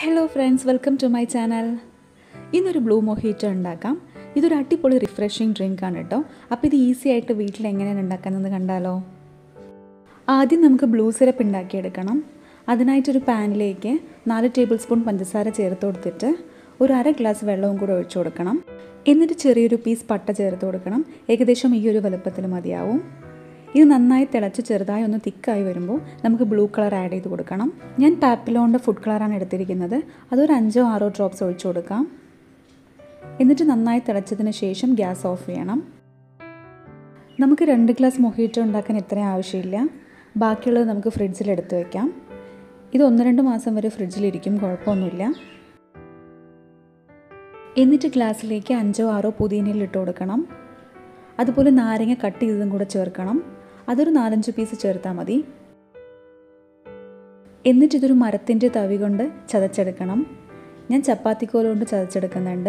hello friends welcome to my channel ഇന്നൊരു blue mojito ഉണ്ടാക്കാം ഇതൊരു അടിപൊളി റിഫ്രഷിങ് ഡ്രിങ്ക് ആണ് കേട്ടോ അപ്പോൾ ഇത് ഈസി ആയിട്ട് വീട്ടിൽ എങ്ങനെയാണ് ഉണ്ടാക്കുന്നത് കണ്ടാലോ ആദ്യം നമുക്ക് ബ്ലൂ സിറപ്പ് ഉണ്ടാക്കിയെടുക്കണം അതിനായിട്ടൊരു പാനിലേക്ക് നാല് ടേബിൾ സ്പൂൺ പഞ്ചസാര ചേർത്ത് കൊടുത്തിട്ട് ഒരു അര ഗ്ലാസ് വെള്ളവും കൂടെ ഒഴിച്ചു കൊടുക്കണം എന്നിട്ട് ചെറിയൊരു പീസ് പട്ട ചേർത്ത് കൊടുക്കണം ഏകദേശം ഈ ഒരു വലുപ്പത്തിൽ മതിയാവും ഇത് നന്നായി തിളച്ച് ചെറുതായി ഒന്ന് തിക്കായി വരുമ്പോൾ നമുക്ക് ബ്ലൂ കളർ ആഡ് ചെയ്ത് കൊടുക്കണം ഞാൻ പാപ്പിലോണിൻ്റെ ഫുഡ് കളറാണ് എടുത്തിരിക്കുന്നത് അതൊരു അഞ്ചോ ആറോ ഡ്രോപ്സ് ഒഴിച്ചു കൊടുക്കാം എന്നിട്ട് നന്നായി തിളച്ചതിന് ശേഷം ഗ്യാസ് ഓഫ് ചെയ്യണം നമുക്ക് രണ്ട് ഗ്ലാസ് മൊഹീറ്റോ ഉണ്ടാക്കാൻ ഇത്രയും ആവശ്യമില്ല ബാക്കിയുള്ളത് നമുക്ക് ഫ്രിഡ്ജിൽ എടുത്ത് വയ്ക്കാം ഇത് ഒന്ന് രണ്ട് മാസം വരെ ഫ്രിഡ്ജിലിരിക്കും കുഴപ്പമൊന്നുമില്ല എന്നിട്ട് ഗ്ലാസ്സിലേക്ക് അഞ്ചോ ആറോ പുതിയനയിൽ ഇട്ട് കൊടുക്കണം അതുപോലെ നാരങ്ങ കട്ട് ചെയ്തതും കൂടെ ചേർക്കണം അതൊരു നാലഞ്ച് പീസ് ചേർത്താൽ മതി എന്നിട്ട് ഇതൊരു മരത്തിൻ്റെ തവി കൊണ്ട് ചതച്ചെടുക്കണം ഞാൻ ചപ്പാത്തിക്കോല കൊണ്ട് ചതച്ചെടുക്കുന്നുണ്ട്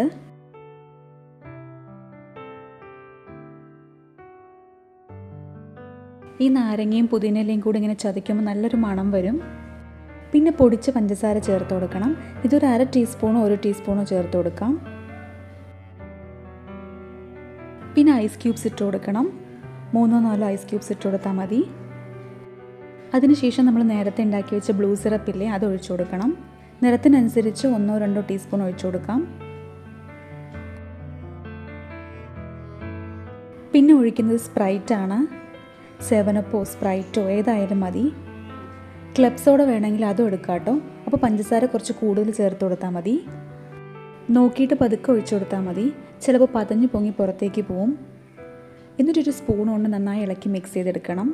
ഈ നാരങ്ങയും പുതിനയിലയും കൂടി ഇങ്ങനെ ചതയ്ക്കുമ്പോൾ നല്ലൊരു മണം വരും പിന്നെ പൊടിച്ച പഞ്ചസാര ചേർത്ത് കൊടുക്കണം ഇതൊരു അര ടീസ്പൂണോ ഒരു ടീസ്പൂണോ ചേർത്ത് കൊടുക്കാം പിന്നെ ഐസ് ക്യൂബ്സ് ഇട്ട് കൊടുക്കണം മൂന്നോ നാലോ ഐസ് ക്യൂബ്സ് ഇട്ട് കൊടുത്താൽ മതി അതിനുശേഷം നമ്മൾ നേരത്തെ ഉണ്ടാക്കി വെച്ച ബ്ലൂ സിറപ്പില്ലേ അത് ഒഴിച്ചു കൊടുക്കണം നിറത്തിനനുസരിച്ച് ഒന്നോ രണ്ടോ ടീസ്പൂൺ ഒഴിച്ചു കൊടുക്കാം പിന്നെ ഒഴിക്കുന്നത് സ്പ്രൈറ്റ് ആണ് സെവനപ്പോ സ്പ്രൈറ്റോ ഏതായാലും മതി ക്ലബ്സോടെ വേണമെങ്കിൽ അതും എടുക്കാം കേട്ടോ അപ്പോൾ പഞ്ചസാര കുറച്ച് കൂടുതൽ ചേർത്ത് കൊടുത്താൽ മതി നോക്കിയിട്ട് പതുക്കെ ഒഴിച്ചു കൊടുത്താൽ മതി ചിലപ്പോൾ പതഞ്ഞു പൊങ്ങി പുറത്തേക്ക് പോവും എന്നിട്ടൊരു സ്പൂൺ കൊണ്ട് നന്നായി ഇളക്കി മിക്സ് ചെയ്തെടുക്കണം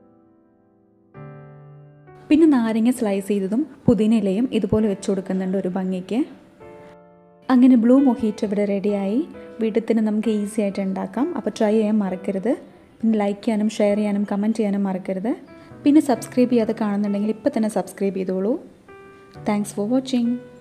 പിന്നെ നാരങ്ങ സ്ലൈസ് ചെയ്തതും പുതിനയിലയും ഇതുപോലെ വെച്ച് കൊടുക്കുന്നുണ്ട് ഒരു ഭംഗിക്ക് അങ്ങനെ ബ്ലൂ മൊഹീറ്റ് ഇവിടെ റെഡിയായി വീട്ടിൽ തന്നെ നമുക്ക് ഈസി ആയിട്ട് ഉണ്ടാക്കാം അപ്പോൾ ട്രൈ ചെയ്യാൻ മറക്കരുത് പിന്നെ ലൈക്ക് ചെയ്യാനും ഷെയർ ചെയ്യാനും കമൻറ്റ് ചെയ്യാനും മറക്കരുത് പിന്നെ സബ്സ്ക്രൈബ് ചെയ്യാതെ കാണുന്നുണ്ടെങ്കിൽ ഇപ്പോൾ തന്നെ സബ്സ്ക്രൈബ് ചെയ്തോളൂ താങ്ക്സ് ഫോർ വാച്ചിങ്